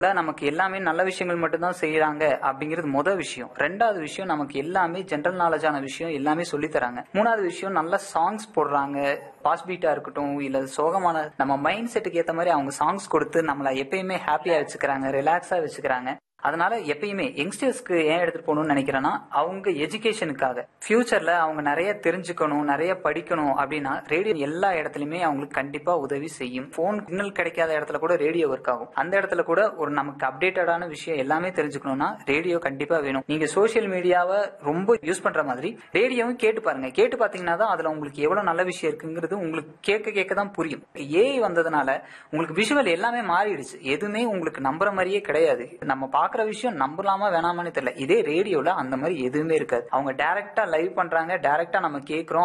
நமக்கு எல்லாமே நல்ல விஷயங்கள் மட்டும்தான் செய்யறாங்க அப்படிங்கிறது முத விஷயம் ரெண்டாவது விஷயம் நமக்கு எல்லாமே ஜென்ரல் நாலேஜான விஷயம் எல்லாமே சொல்லி தராங்க மூணாவது விஷயம் நல்ல சாங்ஸ் போடுறாங்க பாஸ் பீட்டா இருக்கட்டும் இல்ல சோகமான நம்ம மைண்ட் செட்டுக்கு ஏத்த மாதிரி அவங்க சாங்ஸ் கொடுத்து நம்மள எப்பயுமே ஹாப்பியா வச்சுக்கிறாங்க ரிலாக்ஸா வச்சுக்கிறாங்க அதனால எப்பயுமே யங்ஸ்டர்ஸ்க்கு ஏன் எடுத்துட்டு போகணும்னு நினைக்கிறேன்னா அவங்க எஜுகேஷனுக்காக ஃபியூச்சர்ல அவங்க நிறைய தெரிஞ்சுக்கணும் நிறைய படிக்கணும் அப்படின்னா ரேடியோ எல்லா இடத்துலயுமே அவங்களுக்கு கண்டிப்பா உதவி செய்யும் போன் சிக்னல் கிடைக்காத இடத்துல கூட ரேடியோ ஒர்க் ஆகும் அந்த இடத்துல கூட ஒரு நமக்கு அப்டேட்டடான விஷயம் எல்லாமே தெரிஞ்சுக்கணும்னா ரேடியோ கண்டிப்பா வேணும் நீங்க சோசியல் மீடியாவை ரொம்ப யூஸ் பண்ற மாதிரி ரேடியோவும் கேட்டு பாருங்க கேட்டு பாத்தீங்கன்னா தான் அதுல உங்களுக்கு எவ்வளவு நல்ல விஷயம் இருக்குங்கிறது உங்களுக்கு கேட்க கேட்க தான் புரியும் ஏஐ வந்ததுனால உங்களுக்கு விஷுவல் எல்லாமே மாறிடுச்சு எதுவுமே உங்களுக்கு நம்புற மாதிரியே கிடையாது நம்ம பாக்குற விஷயம் நம்பலாமா வேணாமான்னு தெரியல இதே ரேடியோல அந்த மாதிரி எதுவுமே இருக்காது அவங்க டைரக்டா லைவ் பண்றாங்க டைரக்டா நம்ம கேக்குறோம்